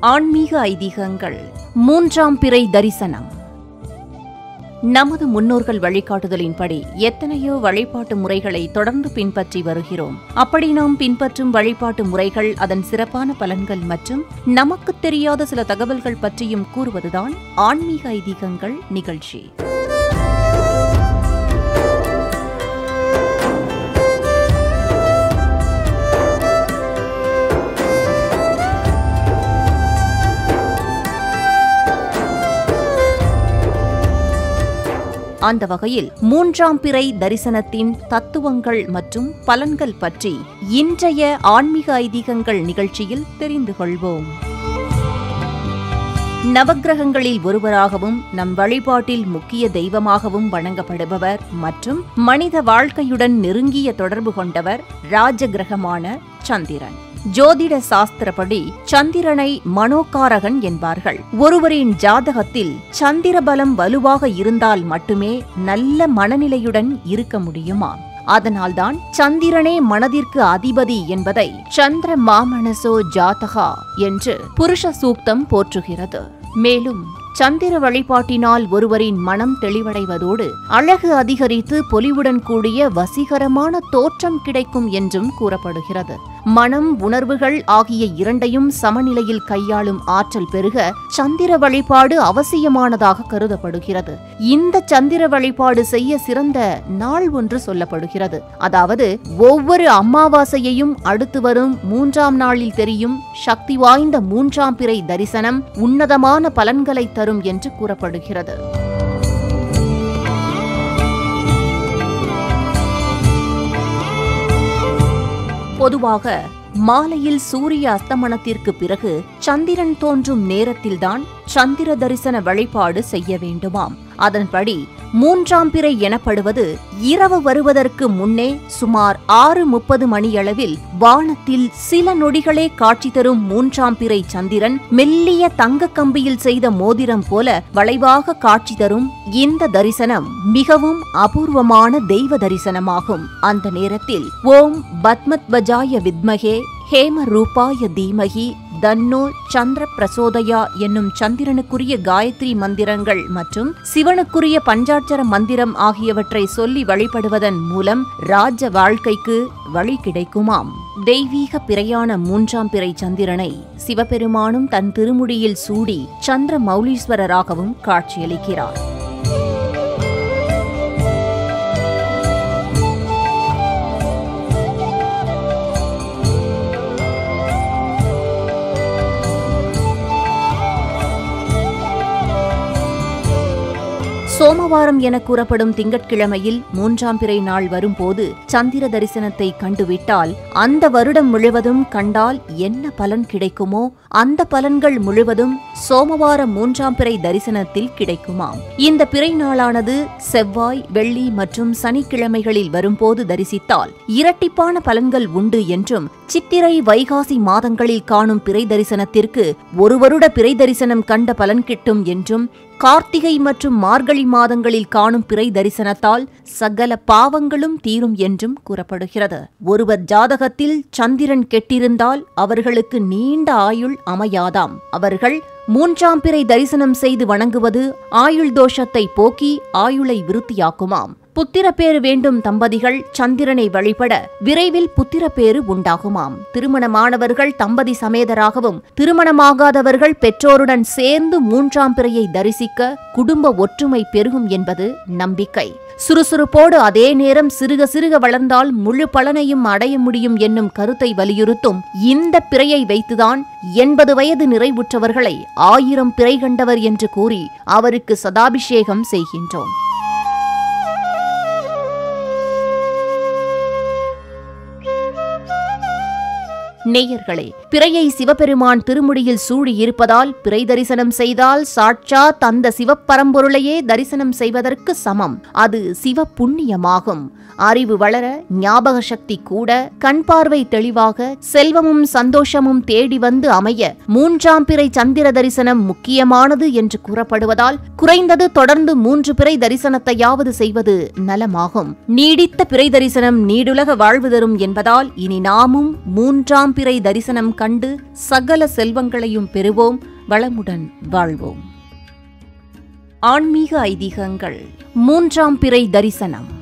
ஆன்மீக ஐதீகங்கள் மூன்றாம் பிறை தரிசனம் நமது முன்னோர்கள் வழிகாட்டுதலின்படி எத்தனையோ வழிபாட்டு முறைகளை தொடர்ந்து பின்பற்றி வருகிறோம் அப்படி நாம் பின்பற்றும் வழிபாட்டு முறைகள் அதன் சிறப்பான பலன்கள் மற்றும் நமக்கு தெரியாத சில தகவல்கள் பற்றியும் கூறுவதுதான் ஆன்மீக ஐதீகங்கள் நிகழ்ச்சி அந்த வகையில் மூன்றாம் பிறை தரிசனத்தின் தத்துவங்கள் மற்றும் பலன்கள் பற்றி இன்றைய ஆன்மீக ஐதீகங்கள் நிகழ்ச்சியில் தெரிந்து கொள்வோம் நவக்கிரகங்களில் ஒருவராகவும் நம் வழிபாட்டில் முக்கிய தெய்வமாகவும் வணங்கப்படுபவர் மற்றும் மனித வாழ்க்கையுடன் நெருங்கிய தொடர்பு கொண்டவர் ராஜகிரகமான சந்திரன் ஜோதிட சாஸ்திரப்படி சந்திரனை மனோகாரகன் என்பார்கள் ஒருவரின் ஜாதகத்தில் சந்திர பலம் வலுவாக இருந்தால் மட்டுமே நல்ல மனநிலையுடன் இருக்க முடியுமா அதனால்தான் சந்திரனே மனதிற்கு அதிபதி என்பதை சந்திர மாமனசோ ஜாதகா என்று புருஷ சூக்தம் போற்றுகிறது மேலும் சந்திர வழிபாட்டினால் ஒருவரின் மனம் தெளிவடைவதோடு அழகு அதிகரித்து பொலிவுடன் கூடிய வசீகரமான தோற்றம் கிடைக்கும் என்றும் கூறப்படுகிறது மனம் உணர்வுகள் ஆகிய இரண்டையும் சமநிலையில் கையாளும் ஆற்றல் பெருக சந்திர வழிபாடு அவசியமானதாக கருதப்படுகிறது இந்த சந்திர வழிபாடு செய்ய சிறந்த நாள் ஒன்று சொல்லப்படுகிறது அதாவது ஒவ்வொரு அமாவாசையையும் அடுத்து வரும் மூன்றாம் நாளில் தெரியும் சக்தி வாய்ந்த மூன்றாம் பிறை தரிசனம் உன்னதமான பலன்களை தரும் என்று கூறப்படுகிறது பொதுவாக மாலையில் சூரிய அஸ்தமனத்திற்கு பிறகு சந்திரன் தோன்றும் நேரத்தில்தான் சந்திர தரிசன வழிபாடு செய்ய வேண்டுமாம் அதன்படி மூன்றாம் பிறை எனப்படுவது இரவு வருவதற்கு முன்னே சுமார் ஆறு முப்பது மணியளவில் வானத்தில் சில நொடிகளே காட்சி தரும் மூன்றாம் பிறை சந்திரன் மெல்லிய தங்க கம்பியில் செய்த மோதிரம் போல வளைவாக காட்சி தரும் இந்த தரிசனம் மிகவும் அபூர்வமான தெய்வ தரிசனமாகும் அந்த நேரத்தில் ஓம் பத்மத்வஜாய வித்மகே ஹேம ரூபாய தீமகி தன்னோ சந்திர பிரசோதயா என்னும் சந்திரனுக்குரிய காயத்ரி மந்திரங்கள் மற்றும் சிவனுக்குரிய பஞ்சாட்சர மந்திரம் ஆகியவற்றை சொல்லி வழிபடுவதன் மூலம் ராஜ வாழ்க்கைக்கு வழி கிடைக்குமாம் தெய்வீக பிறையான மூன்றாம் பிறை சந்திரனை சிவபெருமானும் தன் திருமுடியில் சூடி சந்திர மௌலீஸ்வரராகவும் காட்சியளிக்கிறார் சோமவாரம் என கூறப்படும் திங்கட்கிழமையில் மூன்றாம் பிறை நாள் வரும்போது சந்திர தரிசனத்தை கண்டுவிட்டால் அந்த வருடம் முழுவதும் கண்டால் என்ன பலன் கிடைக்குமோ அந்த பலன்கள் முழுவதும் சோமவார மூன்றாம் பிறை தரிசனத்தில் கிடைக்குமாம் இந்த பிறை நாளானது செவ்வாய் வெள்ளி மற்றும் சனிக்கிழமைகளில் வரும்போது தரிசித்தால் இரட்டிப்பான பலன்கள் உண்டு என்றும் சித்திரை வைகாசி மாதங்களில் காணும் பிறை தரிசனத்திற்கு ஒரு வருட பிறை தரிசனம் கண்ட பலன் கிட்டும் என்றும் கார்த்திகை மற்றும் மார்கழி மாதங்களில் காணும் பிறை தரிசனத்தால் சகல பாவங்களும் தீரும் என்றும் கூறப்படுகிறது ஒருவர் ஜாதகத்தில் சந்திரன் கெட்டிருந்தால் அவர்களுக்கு நீண்ட ஆயுள் அமையாதாம் அவர்கள் மூன்றாம் பிறை தரிசனம் செய்து வணங்குவது ஆயுள் தோஷத்தை போக்கி ஆயுளை விருத்தியாக்குமாம் புத்திரப்பேறு வேண்டும் தம்பதிகள் சந்திரனை வழிபட விரைவில் புத்திரப்பேறு உண்டாகுமாம் திருமணமானவர்கள் தம்பதி சமேதராகவும் திருமணமாகாதவர்கள் பெற்றோருடன் சேர்ந்து மூன்றாம் பிறையை தரிசிக்க குடும்ப ஒற்றுமை பெருகும் என்பது நம்பிக்கை சுறுசுறுப்போடு அதே நேரம் சிறுக சிறுக வளர்ந்தால் முழு பலனையும் அடைய முடியும் என்னும் கருத்தை வலியுறுத்தும் இந்த பிறையை வைத்துதான் எண்பது வயது நிறைவுற்றவர்களை ஆயிரம் பிறை கண்டவர் என்று கூறி அவருக்கு சதாபிஷேகம் செய்கின்றோம் நேயர்களே பிறையை சிவபெருமான் திருமுடியில் சூடி இருப்பதால் பிறை தரிசனம் செய்தால் சாட்சாத் அந்த சிவப்பரம்பொருளையே தரிசனம் செய்வதற்கு சமம் அது சிவ புண்ணியமாகும் அறிவு வளர ஞாபக சக்தி கூட கண் பார்வை தெளிவாக செல்வமும் சந்தோஷமும் தேடி வந்து அமைய மூன்றாம் பிறை சந்திர தரிசனம் முக்கியமானது என்று கூறப்படுவதால் குறைந்தது தொடர்ந்து மூன்று பிறை தரிசனத்தையாவது செய்வது நலமாகும் நீடித்த பிறை தரிசனம் நீடுலக வாழ்வு தரும் என்பதால் இனி நாமும் மூன்றாம் மூன்றாம் பிறை தரிசனம் கண்டு சகல செல்வங்களையும் பெறுவோம் வளமுடன் வாழ்வோம் ஆன்மீக ஐதீகங்கள் மூன்றாம் பிறை தரிசனம்